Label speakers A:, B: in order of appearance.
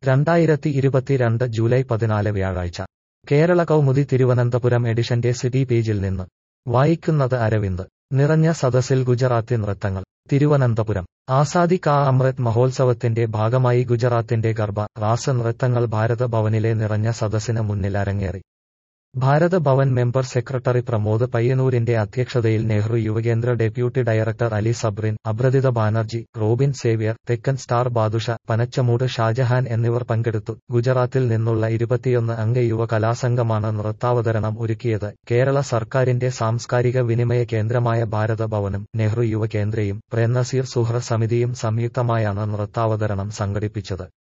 A: രണ്ടായിരത്തി ഇരുപത്തിരണ്ട് ജൂലൈ പതിനാല് വ്യാഴാഴ്ച കേരള കൗമുദി തിരുവനന്തപുരം എഡിഷന്റെ സിറ്റി പേജിൽ നിന്ന് വായിക്കുന്നത് അരവിന്ദ് നിറഞ്ഞ സദസ്സിൽ ഗുജറാത്തി നൃത്തങ്ങൾ തിരുവനന്തപുരം ആസാദി കാ അമൃത് മഹോത്സവത്തിന്റെ ഭാഗമായി ഗുജറാത്തിന്റെ ഗർഭ റാസ നൃത്തങ്ങൾ ഭാരത ഭവനിലെ നിറഞ്ഞ സദസ്സിന് മുന്നിൽ അരങ്ങേറി ഭാരത ഭവൻ മെമ്പർ സെക്രട്ടറി പ്രമോദ് പയ്യന്നൂരിന്റെ അധ്യക്ഷതയിൽ നെഹ്റു യുവകേന്ദ്ര deputy director Ali സബ്രിൻ അബ്രതിത Banerjee Robin Xavier തെക്കൻ സ്റ്റാർ ബാദുഷ പനച്ചമൂട് ഷാജഹാൻ എന്നിവർ പങ്കെടുത്തു ഗുജറാത്തിൽ നിന്നുള്ള ഇരുപത്തിയൊന്ന് അംഗ യുവ കലാസംഘമാണ് നൃത്താവതരണം ഒരുക്കിയത് കേരള സർക്കാരിന്റെ സാംസ്കാരിക വിനിമയ കേന്ദ്രമായ ഭാരത ഭവനും നെഹ്റു യുവകേന്ദ്രയും പ്രേംനസീർ സുഹ്ര സമിതിയും സംയുക്തമായാണ് നൃത്താവതരണം സംഘടിപ്പിച്ചത്